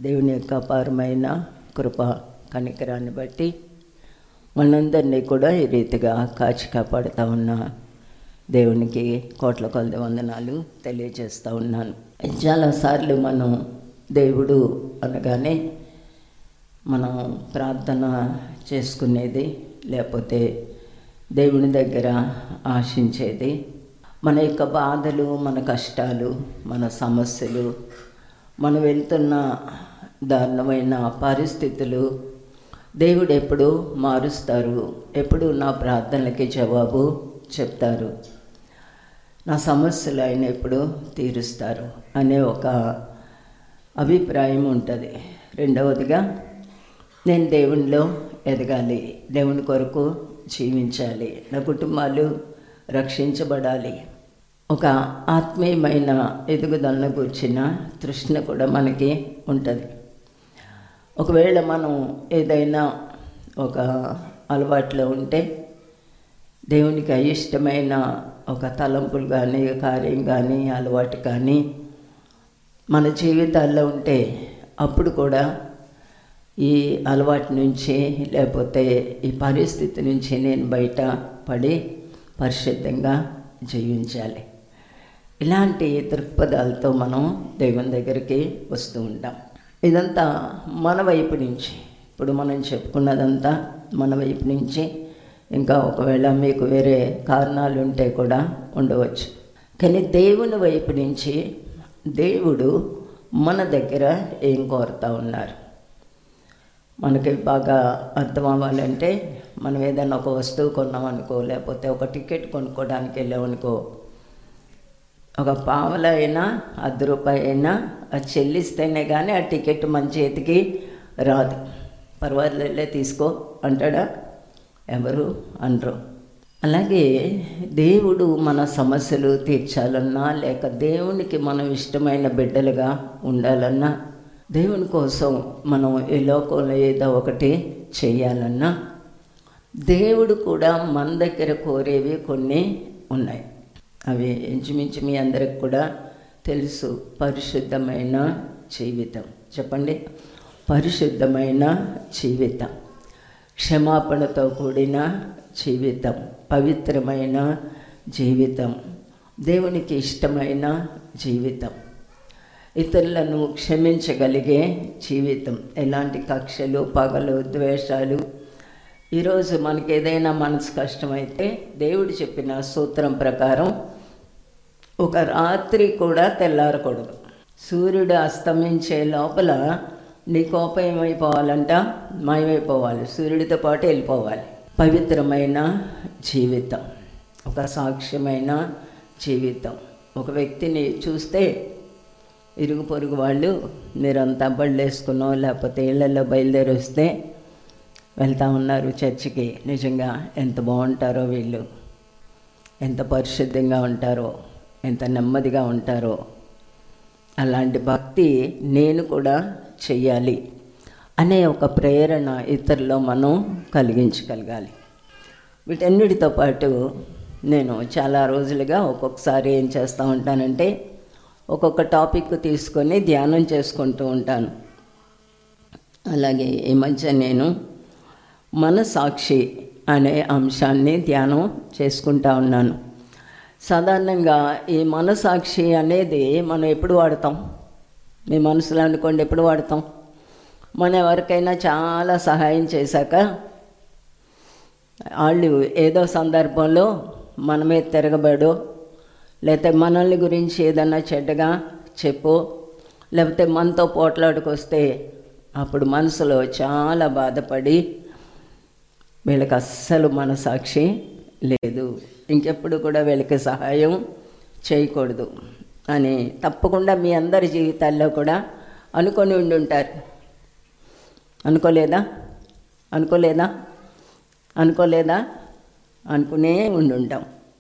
దేవుని యొక్క అపారమైన కృప కనికరాన్ని బట్టి మనందరినీ కూడా ఈ రీతిగా కాచి కాపాడుతూ ఉన్న దేవునికి కోట్ల కొలది వందనాలు తెలియజేస్తూ ఉన్నాను చాలాసార్లు మనం దేవుడు అనగానే మనం ప్రార్థన చేసుకునేది లేకపోతే దేవుని దగ్గర ఆశించేది మన యొక్క బాధలు మన కష్టాలు మన సమస్యలు మనం వెళ్తున్న దారుణమైన పరిస్థితులు దేవుడు ఎప్పుడు మారుస్తారు ఎప్పుడు నా ప్రార్థనలకి జవాబు చెప్తారు నా సమస్యలు ఆయన ఎప్పుడు తీరుస్తారు అనే ఒక అభిప్రాయం ఉంటుంది రెండవదిగా నేను దేవునిలో ఎదగాలి దేవుని కొరకు జీవించాలి నా కుటుంబాలు రక్షించబడాలి ఒక ఆత్మీయమైన ఎదుగుదలను కూర్చిన తృష్ణ కూడా మనకి ఉంటుంది ఒకవేళ మనం ఏదైనా ఒక అలవాట్లో ఉంటే దేవునికి అయిష్టమైన ఒక తలంపులు కానీ కార్యం కానీ అలవాటు కానీ మన జీవితాల్లో ఉంటే అప్పుడు కూడా ఈ అలవాటు నుంచి లేకపోతే ఈ పరిస్థితి నుంచి నేను బయట పడి పరిశుద్ధంగా జీవించాలి ఇలాంటి దృక్పథాలతో మనం దేవుని దగ్గరికి వస్తూ ఉంటాం ఇదంతా మన వైపు నుంచి ఇప్పుడు మనం చెప్పుకున్నదంతా మన వైపు నుంచి ఇంకా ఒకవేళ మీకు వేరే కారణాలు ఉంటే కూడా ఉండవచ్చు కానీ దేవుని వైపు నుంచి దేవుడు మన దగ్గర ఏం కోరుతా ఉన్నారు మనకి బాగా అర్థం అవ్వాలంటే మనం ఏదైనా ఒక వస్తువు కొన్నామనుకో లేకపోతే ఒక టికెట్ కొనుక్కోవడానికి వెళ్ళామనుకో ఒక పావల అయినా అర్ధ రూపాయి అయినా అది చెల్లిస్తేనే కానీ ఆ టికెట్ మన చేతికి రాదు పర్వాలేదులే తీసుకో అంటాడా ఎవరు అనరు అలాగే దేవుడు మన సమస్యలు తీర్చాలన్నా లేక దేవునికి మనం ఇష్టమైన బిడ్డలుగా ఉండాలన్నా దేవుని కోసం మనం ఈ లోకంలో ఏదో ఒకటి చేయాలన్నా దేవుడు కూడా మన దగ్గర కోరేవి కొన్ని ఉన్నాయి అవి ఇంచుమించు మీ అందరికి కూడా తెలుసు పరిశుద్ధమైన జీవితం చెప్పండి పరిశుద్ధమైన జీవితం క్షమాపణతో కూడిన జీవితం పవిత్రమైన జీవితం దేవునికి ఇష్టమైన జీవితం ఇతరులను క్షమించగలిగే జీవితం ఎలాంటి కక్షలు పగలు ద్వేషాలు ఈరోజు మనకి ఏదైనా మనసు కష్టమైతే దేవుడు చెప్పిన సూత్రం ప్రకారం ఒక రాత్రి కూడా తెల్లారకూడదు సూర్యుడు అస్తమించే లోపల నీ కోపం ఏమైపోవాలంట మాయమైపోవాలి సూర్యుడితో పాటు వెళ్ళిపోవాలి పవిత్రమైన జీవితం ఒక సాక్ష్యమైన జీవితం ఒక వ్యక్తిని చూస్తే ఇరుగు పొరుగు వాళ్ళు మీరంతా బళ్ళు వేసుకున్నో లేకపోతే ఇళ్లలో బయలుదేరి వస్తే వెళ్తూ ఉన్నారు చర్చికి నిజంగా ఎంత బాగుంటారో వీళ్ళు ఎంత పరిశుద్ధంగా ఉంటారో ఎంత నెమ్మదిగా ఉంటారో అలాంటి భక్తి నేను కూడా చెయ్యాలి అనే ఒక ప్రేరణ ఇతరులో మనం కలిగించగలగాలి వీటన్నిటితో పాటు నేను చాలా రోజులుగా ఒక్కొక్కసారి ఏం చేస్తూ ఉంటానంటే ఒక్కొక్క టాపిక్ తీసుకొని ధ్యానం చేసుకుంటూ ఉంటాను అలాగే ఈ మధ్య నేను మనసాక్షి అనే అంశాన్ని ధ్యానం చేసుకుంటా ఉన్నాను సాధారణంగా ఈ మనసాక్షి అనేది మనం ఎప్పుడు వాడతాం మీ మనసులో అనుకోండి ఎప్పుడు వాడతాం మనం ఎవరికైనా చాలా సహాయం చేశాక వాళ్ళు ఏదో సందర్భంలో మనమే తిరగబడో లేకపోతే మనల్ని గురించి ఏదన్నా చెడ్డగా చెప్పు లేకపోతే మనతో పోట్లాడుకొస్తే అప్పుడు మనసులో చాలా బాధపడి వీళ్ళకి అస్సలు మనసాక్షి లేదు ఇంకెప్పుడు కూడా వీళ్ళకి సహాయం చేయకూడదు అని తప్పకుండా మీ అందరి జీవితాల్లో కూడా అనుకొని ఉండి ఉంటారు అనుకోలేదా అనుకోలేదా అనుకోలేదా అనుకునే ఉండి ఉంటాం